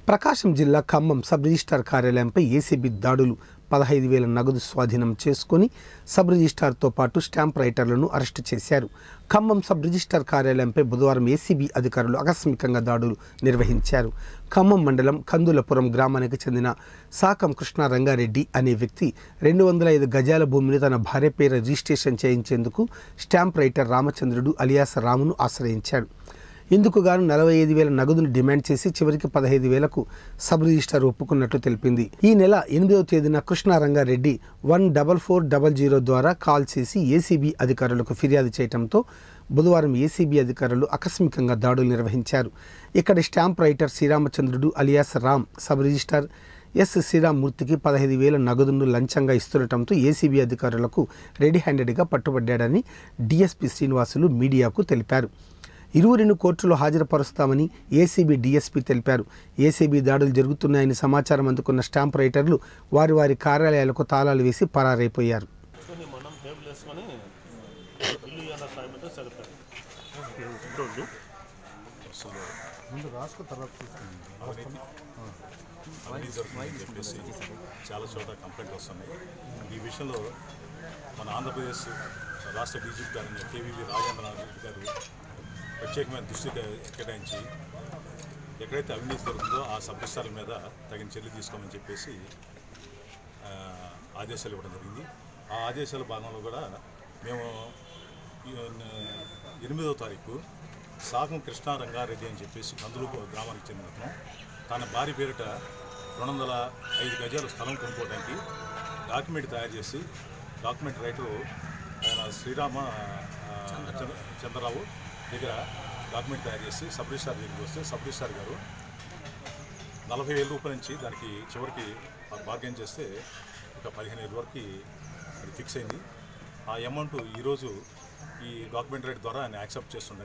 ప్రకాశం జిల్లా Khammam sub registrar కార్యాలయంపై ACB దాడులు పదహైదు వేల నగదు స్వాధీనం చేసుకుని సబ్ రిజిస్ట్రార్తో పాటు స్టాంప్ రైటర్లను అరెస్టు చేశారు ఖమ్మం సబ్ రిజిస్ట్రార్ కార్యాలయంపై బుధవారం ఏసీబీ అధికారులు ఆకస్మికంగా దాడులు నిర్వహించారు ఖమ్మం మండలం కందులపురం గ్రామానికి చెందిన సాకం కృష్ణ రంగారెడ్డి అనే వ్యక్తి రెండు వందల ఐదు గజాల భూమిని తన భార్య పేర రిజిస్ట్రేషన్ చేయించేందుకు స్టాంప్ రైటర్ రామచంద్రుడు అలియాస్ రామును ఆశ్రయించాడు ఇందుకు గాను నలభై ఐదు వేల నగదును డిమాండ్ చేసి చివరికి పదహైదు వేలకు సబ్ రిజిస్టార్ ఒప్పుకున్నట్లు తెలిపింది ఈ నెల ఎనిమిదవ తేదీన Krishnarangareddy one double four double zero ద్వారా కాల్ చేసి ఏసీబీ అధికారులకు ఫిర్యాదు చేయడంతో బుధవారం ఏసీబీ అధికారులు ఆకస్మికంగా దాడులు నిర్వహించారు ఇక్కడ stamp writer Sriramachandrudu alias Ram sub registrar S శ్రీరామ్మూర్తికి పదహైదు వేల నగదును లంచంగా ఇస్తుండటంతో ఏసీబీ అధికారులకు రెడీ హ్యాండెడ్గా పట్టుబడ్డాడని డీఎస్పీ శ్రీనివాసులు మీడియాకు తెలిపారు ఇరువురిని కోర్టులో హాజరుపరుస్తామని ఏసీబీ డీఎస్పీ తెలిపారు ఏసీబీ దాడులు జరుగుతున్నాయని సమాచారం అందుకున్న స్టాంప్ రైటర్లు వారి వారి కార్యాలయాలకు తాళాలు వేసి పరారైపోయారు తీసుకొని మనం టేబుల్ వేసుకొని ఇల్లు ఇవ్వాల సాయం అంటే సరిపోయింది రోజు అవినీతి జరుగుతుందని చెప్పేసి చాలా చోట్ల కంప్లైంట్ వస్తున్నాయి ఈ విషయంలో మన ఆంధ్రప్రదేశ్ రాష్ట్ర డీజీపీ గారిని కేవీవి రాజేంద్రనాథ్ గారు ప్రత్యేకమైన దృష్టి కే- కేటాయించి ఎక్కడైతే అవినీతి జరుగుతుందో ఆ సబ్రిస్టార్ల మీద తగిన చర్యలు తీసుకోమని చెప్పేసి ఆ, ఆదేశాలు ఇవ్వడం జరిగింది ఆ ఆదేశాల భాగంలో కూడా మేము ఈ, న- ఎనిమిదవ తారీఖు సాగం కృష్ణా రంగారెడ్డి అని చెప్పేసి కందులు గ్రామానికి చెందిన అతను తన భార్య పేరిట రెండు వందల ఐదు గజాలు స్థలం కొనుక్కోవడానికి డాక్యుమెంట్ తయారు చేసి డాక్యుమెంట్ రైటరు ఆయన శ్రీరామ ఆ, చంద్ర- చంద్రరావు దగ్గర డాక్యుమెంట్ తయారు చేసి సబ్ రిజిస్టార్ దగ్గరికి వస్తే సబ్ రిజిస్టార్ గారు నలభై వేల రూపాయల నుంచి దానికి చివరికి బార్గెన్ చేస్తే ఒక పదిహేను వేల వరకు అది ఫిక్స్ అయింది ఆ అమౌంట్ ఈరోజు ఈ డాక్యుమెంట్ రేట్ ద్వారా ఆయన యాక్సెప్ట్ చేస్తుండే